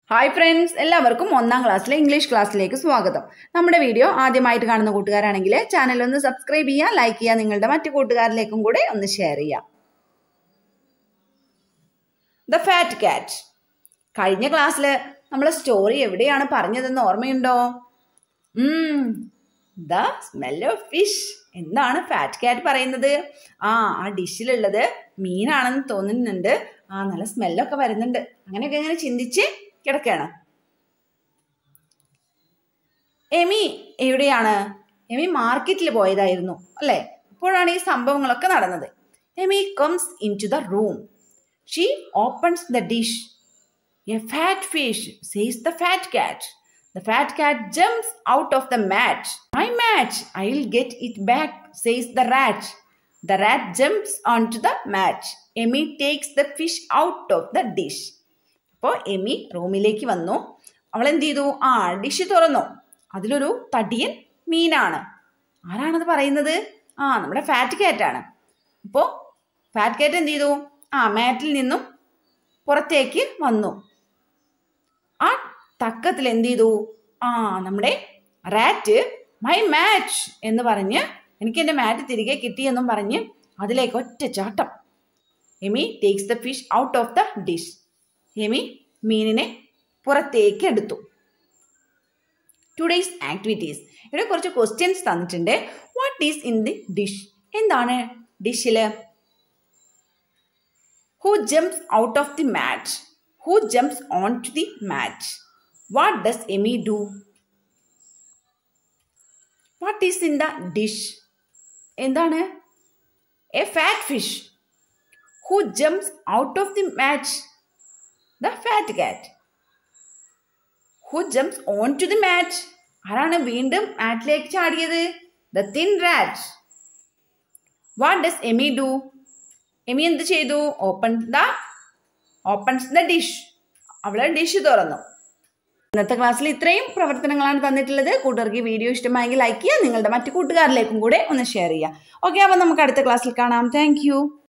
Hi friends എല്ലാവർക്കും ഒന്നാം ക്ലാസ്സിലെ ഇംഗ്ലീഷ് ക്ലാസ്സിലേക്ക് സ്വാഗതം നമ്മുടെ വീഡിയോ ആദ്യമായിട്ട് കാണുന്ന കൂട്ടുകാരാണെങ്കിൽ ചാനൽ ഒന്ന് സബ്സ്ക്രൈബ് ചെയ്യുക ലൈക്ക് ചെയ്യുക നിങ്ങളുടെ മറ്റു കൂട്ടുകാരിലേക്കും കൂടെ ഒന്ന് ഷെയർ ചെയ്യുക ദ ഫാറ്റ് കാറ്റ് കഴിഞ്ഞ ക്ലാസ്സിൽ നമ്മൾ സ്റ്റോറി എവിടെയാണ് പറഞ്ഞതെന്ന് ഓർമ്മയുണ്ടോ ദ സ്മെൽ ഓഫ് ഫിഷ് എന്താണ് ഫാറ്റ് കാറ്റ് പറയുന്നത് ആ ആ ഡിഷിലുള്ളത് മീനാണെന്ന് തോന്നുന്നുണ്ട് ആ നല്ല സ്മെല്ലൊക്കെ വരുന്നുണ്ട് അങ്ങനെയൊക്കെ ഇങ്ങനെ ചിന്തിച്ച് കിടക്കുകയാണ് എമി എവിടെയാണ് എമി മാർക്കറ്റിൽ പോയതായിരുന്നു അല്ലേ അപ്പോഴാണ് ഈ സംഭവങ്ങളൊക്കെ നടന്നത് Amy comes in to the room she opens the dish a fat fish says the fat cat The fat cat jumps out of the mat. My mat, I'll get it back, says the rat. The rat jumps onto the mat. Emmy takes the fish out of the dish. അപ്പോൾ Amy റൂമിലേക്ക് വന്നു അവൾ എന്ത് ചെയ്തു ആ dish തുറന്നു അതിലൊരു തടിയൻ മീനാണ് ആരാണത് പറയുന്നത് ആ നമ്മുടെ ഫാറ്റ് കാറ്റാണ് അപ്പോൾ ഫാറ്റ് കാറ്റ് എന്ത് ചെയ്തു ആ മാറ്റിൽ നിന്നും പുറത്തേക്ക് വന്നു ആ തക്കത്തിൽ എന്ത് ചെയ്തു ആ നമ്മുടെ റാറ്റ് മൈ മാച്ച് എന്ന് പറഞ്ഞ് എനിക്ക് എൻ്റെ മാറ്റ് തിരികെ കിട്ടിയെന്നും പറഞ്ഞ് അതിലേക്ക് ഒറ്റ ചാട്ടം Amy takes the fish out of the dish Amy മീനിനെ പുറത്തേക്ക് എടുത്തു ടുഡേയ്സ് ആക്ടിവിറ്റീസ് ഇവിടെ കുറച്ച് ക്വസ്റ്റ്യൻസ് തന്നിട്ടുണ്ട് what is in the dish എന്താണ് ഡിഷിൽ who jumps out of the mat who jumps on to the mat what does Amy do what is in the dish എന്താണ് a fat fish who jumps out of the mat the fat cat who jumps on to the mat ആരാണ് വീണ്ടും മാറ്റിലേക്ക് ചാടിയത് the thin rat what does Amy do Amy എന്ത് ചെയ്തു open the opens the dish അവൾ dish തുറന്നു ഇന്നത്തെ ക്ലാസ്സിൽ ഇത്രയും പ്രവർത്തനങ്ങളാണ് തന്നിട്ടുള്ളത് കൂട്ടുകാർക്ക് ഈ വീഡിയോ ഇഷ്ടമായെങ്കിൽ ലൈക്ക് ചെയ്യുക നിങ്ങളുടെ മറ്റു കൂട്ടുകാരിലേക്കും കൂടെ ഒന്ന് ഷെയർ ചെയ്യുക ഓക്കെ അപ്പോൾ നമുക്ക് അടുത്ത ക്ലാസ്സിൽ കാണാം താങ്ക്